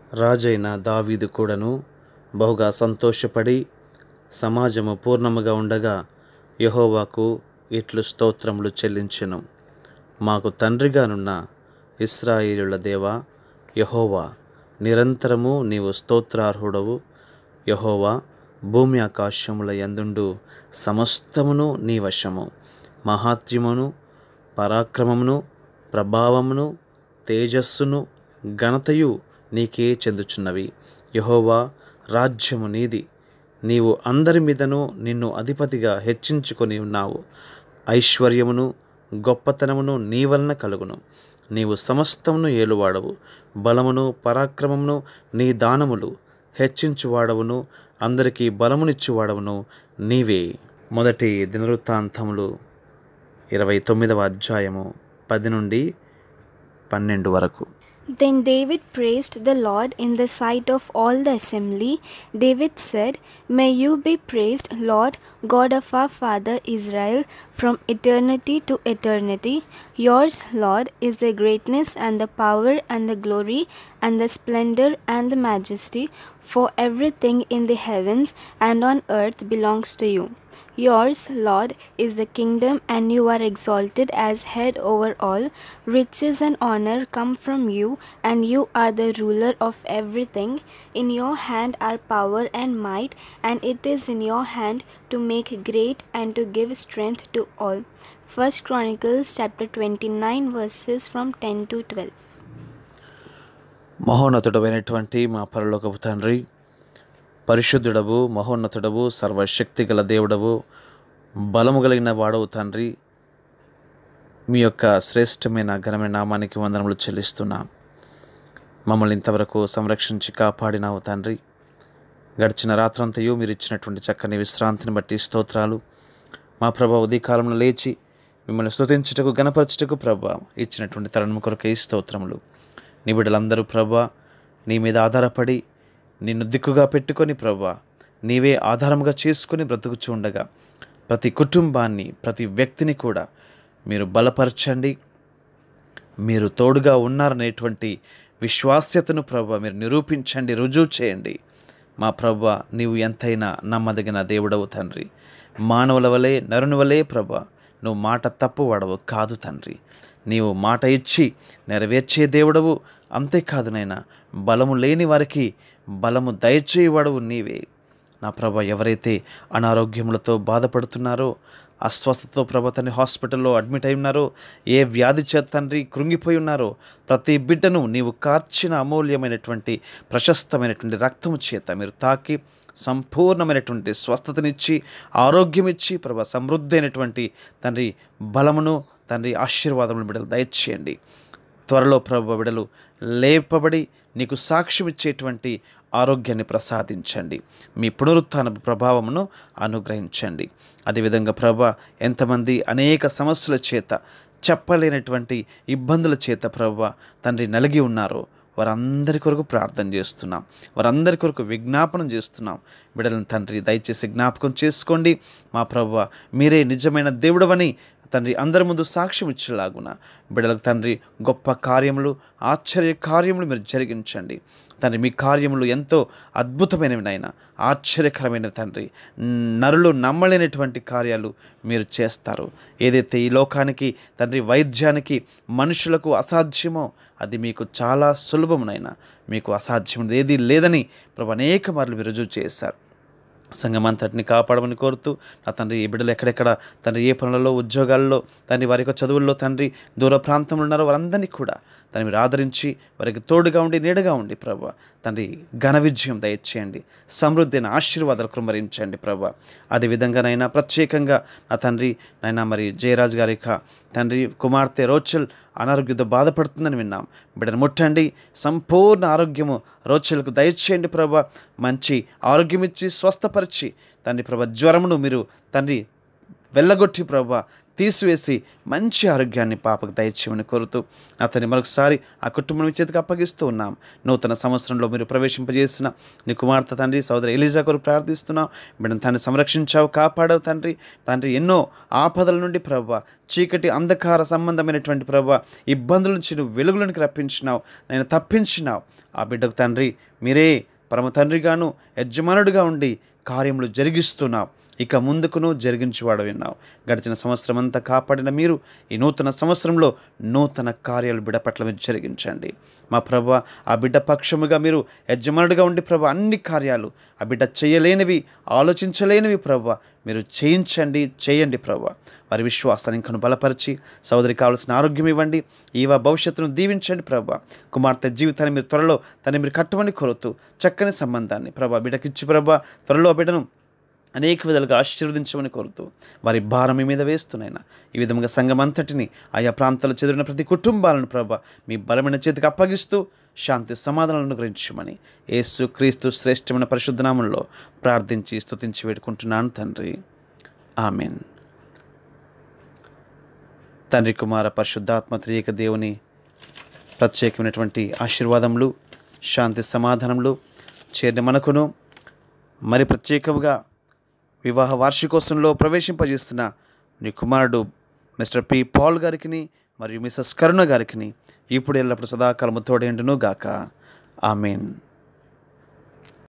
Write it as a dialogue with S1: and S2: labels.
S1: రాజైన దావీదు కూడాను బహుగా సంతోషపడి సమాజము పూర్ణముగా ఉండగా యెహోవాకు ఇట్లు స్తోత్రములు చెల్లించెను మాకు తండ్రిగానున్న ఇస్రాయేలుల దేవా యెహోవా నిరంతరము నీవు స్తోత్రార్హుడవు యెహోవా భూమి ఆకాశముల యందుండు సమస్తమును నీ వశము మహాత్మ్యమును పరాక్రమమును ప్రభావమును తేజస్సును ఘనతయు నీకే చెందుచున్నవి యెహోవా రాజ్యము నీది నీవు అందరి మీదను నిన్ను అధిపతిగా హెచ్చించుకొని ఉన్నావు ఐశ్వర్యమును గొప్పతనమును నీ వలన కలుగును నీవు సమస్తమును ఏలువాడవు బలమును పరాక్రమమును నీ దానములు హెచ్చించువాడవును అందరికీ బలమునిచ్చువాడవును నీవే మొదటి దినవృత్తాంతములు ఇరవై తొమ్మిదవ అధ్యాయము పది నుండి పన్నెండు వరకు
S2: Then David praised the Lord in the sight of all the assembly. David said, May you be praised, Lord, God of our father Israel, from eternity to eternity. Yours, Lord, is the greatness and the power and the glory and the splendor and the majesty, for everything in the heavens and on earth belongs to you. Yours, Lord, is the kingdom, and you are exalted as head over all. Riches and honor come from you, and you are the ruler of everything. In your hand are power and might, and it is in your hand to make great and to give strength to all. First Chronicles chapter 29 verses from 10 to 12.
S1: మహోన్నతుడమైనటువంటి మా పరలోకపు తండ్రి పరిశుద్ధుడవు మహోన్నతుడవు సర్వశక్తి గల దేవుడవు బలము కలిగిన వాడవు తండ్రి మీ యొక్క శ్రేష్టమైన ఘనమైన నామానికి వందనములు చెల్లిస్తున్నాం మమ్మల్ని ఇంతవరకు సంరక్షించి కాపాడినావు తండ్రి గడిచిన రాత్రంతయు మీరు ఇచ్చినటువంటి చక్కని విశ్రాంతిని బట్టి స్తోత్రాలు మా ప్రభా ఉదయకాలంలో లేచి మిమ్మల్ని స్తుతించుటకు గణపరచుటకు ప్రభా ఇచ్చినటువంటి తరుణం కొరకే ఈ స్తోత్రములు నీ బిడ్డలందరూ ప్రభా నీ మీద ఆధారపడి నిన్ను దిక్కుగా పెట్టుకొని ప్రభా నీవే ఆధారముగా చేసుకొని బ్రతుకుచూ ఉండగా ప్రతి కుటుంబాన్ని ప్రతి వ్యక్తిని కూడా మీరు బలపరచండి మీరు తోడుగా ఉన్నారనేటువంటి విశ్వాస్యతను ప్రభా మీరు నిరూపించండి రుజువు చేయండి మా ప్రభ నీవు ఎంతైనా నమ్మదగిన దేవుడవు తండ్రి మానవుల వలె నరుని వలె ప్రభ నువ్వు మాట తప్పు వాడవు కాదు తండ్రి నీవు మాట ఇచ్చి నెరవేర్చే దేవుడవు అంతేకాదు నైనా బలము లేని వారికి బలము దయచేయవాడవు నీవే నా ప్రభ ఎవరైతే అనారోగ్యములతో బాధపడుతున్నారో అస్వస్థతతో ప్రభ తండ్రి హాస్పిటల్లో అడ్మిట్ అయి ఉన్నారో ఏ వ్యాధి చేత తండ్రి కృంగిపోయి ఉన్నారో ప్రతి బిడ్డను నీవు కార్చిన అమూల్యమైనటువంటి ప్రశస్తమైనటువంటి రక్తము చేత మీరు తాకి సంపూర్ణమైనటువంటి స్వస్థతనిచ్చి ఆరోగ్యం ఇచ్చి ప్రభ సమృద్ధి అయినటువంటి తండ్రి బలమును తండ్రి ఆశీర్వాదములు బిడ్డలు దయచేయండి త్వరలో ప్రభు బిడలు లేపబడి నీకు సాక్ష్యం ఇచ్చేటువంటి ఆరోగ్యాన్ని ప్రసాదించండి మీ పునరుత్థాన ప్రభావమును అనుగ్రహించండి అదేవిధంగా ప్రభ ఎంతమంది అనేక సమస్యల చేత చెప్పలేనటువంటి ఇబ్బందుల చేత ప్రభ తండ్రి నలిగి ఉన్నారో వారందరి కొరకు ప్రార్థన చేస్తున్నాం వారందరి కొరకు విజ్ఞాపనం చేస్తున్నాం బిడ్డలను తండ్రి దయచేసి జ్ఞాపకం చేసుకోండి మా ప్రభు మీరే నిజమైన దేవుడవని తండ్రి అందరి ముందు సాక్ష్యం ఇచ్చేలాగున బిడ్డలకు తండ్రి గొప్ప కార్యములు ఆశ్చర్య కార్యములు మీరు జరిగించండి తండ్రి మీ కార్యములు ఎంతో అద్భుతమైనవి నాయన ఆశ్చర్యకరమైన తండ్రి నరులు నమ్మలేనటువంటి కార్యాలు మీరు చేస్తారు ఏదైతే ఈ లోకానికి తండ్రి వైద్యానికి మనుషులకు అసాధ్యమో అది మీకు చాలా సులభమునైనా మీకు అసాధ్యం ఏది లేదని ప్రభు అనేక మార్లు మీరు రుజువు చేశారు సంఘం అంతటిని కాపాడమని కోరుతూ నా తండ్రి ఈ బిడ్డలు ఎక్కడెక్కడ తండ్రి ఏ పనులలో ఉద్యోగాల్లో తండ్రి వారి యొక్క చదువుల్లో తండ్రి దూర ప్రాంతంలో ఉన్నారో వారందరినీ కూడా తను మీరు ఆదరించి వారికి తోడుగా ఉండి నీడగా ఉండి ప్రభా తండ్రి ఘన విజయం దయచేయండి సమృద్ధి అయిన ఆశీర్వాదాలు కృమరించండి ప్రభా అదేవిధంగానైనా ప్రత్యేకంగా నా తండ్రి నైనా మరి జయరాజ్ గారి యొక్క తండ్రి కుమార్తె రోచల్ అనారోగ్యంతో బాధపడుతుందని విన్నాం బిడ్డను ముట్టండి సంపూర్ణ ఆరోగ్యము రోచలకు దయచేయండి ప్రభా మంచి ఆరోగ్యం ఇచ్చి స్వస్థపరిచి తండ్రి ప్రభా జ్వరమును మీరు తండ్రి వెళ్ళగొట్టి ప్రభా తీసివేసి మంచి ఆరోగ్యాన్ని పాపకు దయచేయమని కోరుతూ అతన్ని మరొకసారి ఆ కుటుంబం మీ చేతికి అప్పగిస్తూ ఉన్నాం నూతన సంవత్సరంలో మీరు ప్రవేశింపజేసిన నీ కుమార్తె తండ్రి సోదరి ఎలిజా కొరకు ప్రార్థిస్తున్నాం బిడ్డను తాన్ని సంరక్షించావు కాపాడావు తండ్రి తండ్రి ఎన్నో ఆపదల నుండి ప్రభా చీకటి అంధకార సంబంధమైనటువంటి ప్రభా ఇబ్బందుల నుంచి నువ్వు వెలుగులోనికి రప్పించినావు నేను తప్పించినావు ఆ బిడ్డకు తండ్రి మీరే పరమ తండ్రిగాను యజమానుడిగా ఉండి కార్యములు జరిగిస్తున్నావు ఇక ముందుకును జరిగించేవాడు విన్నావు గడిచిన సంవత్సరం అంతా కాపాడిన మీరు ఈ నూతన సంవత్సరంలో నూతన కార్యాలు బిడ్డ పట్ల మీరు జరిగించండి మా ప్రభ ఆ బిడ్డ పక్షముగా మీరు యజమానుడిగా ఉండి ప్రభ అన్ని కార్యాలు ఆ బిడ్డ చేయలేనివి ఆలోచించలేనివి ప్రభ మీరు చేయించండి చేయండి ప్రభ వారి విశ్వాసాన్ని ఇంకను బలపరిచి సోదరికి కావాల్సిన ఆరోగ్యం ఇవ్వండి ఈవ భవిష్యత్తును దీవించండి ప్రభ కుమార్తె జీవితాన్ని మీరు త్వరలో తను మీరు కట్టమని కొరుతూ చక్కని సంబంధాన్ని ప్రభ బిడ్డకిచ్చి ప్రభ త్వరలో ఆ బిడ్డను అనేక విధాలుగా ఆశీర్వదించమని కోరుతూ వారి భారం మీ మీద వేస్తున్నాయినా ఈ విధంగా సంఘం అంతటిని ఆయా ప్రాంతాల్లో చెదిరిన ప్రతి కుటుంబాలను ప్రభ మీ బలమైన చేతికి అప్పగిస్తూ శాంతి సమాధానాలను గ్రహించమని యేసు క్రీస్తు శ్రేష్టమైన పరిశుద్ధనామంలో ప్రార్థించి స్తుతించి వేడుకుంటున్నాను తండ్రి ఆమెన్ తండ్రి కుమార పరిశుద్ధాత్మ త్రియక దేవుని ప్రత్యేకమైనటువంటి ఆశీర్వాదములు శాంతి సమాధానములు చేరిన మనకును మరి ప్రత్యేకముగా వివాహ వార్షికోత్సవంలో ప్రవేశింపజేస్తున్న నీ కుమారుడు మిస్టర్ పి పాల్ గారికి మరియు మిసెస్ కరుణ గారికి ఇప్పుడు ఎల్లప్పుడు సదాకాలము తోడేండును గాక ఆమెన్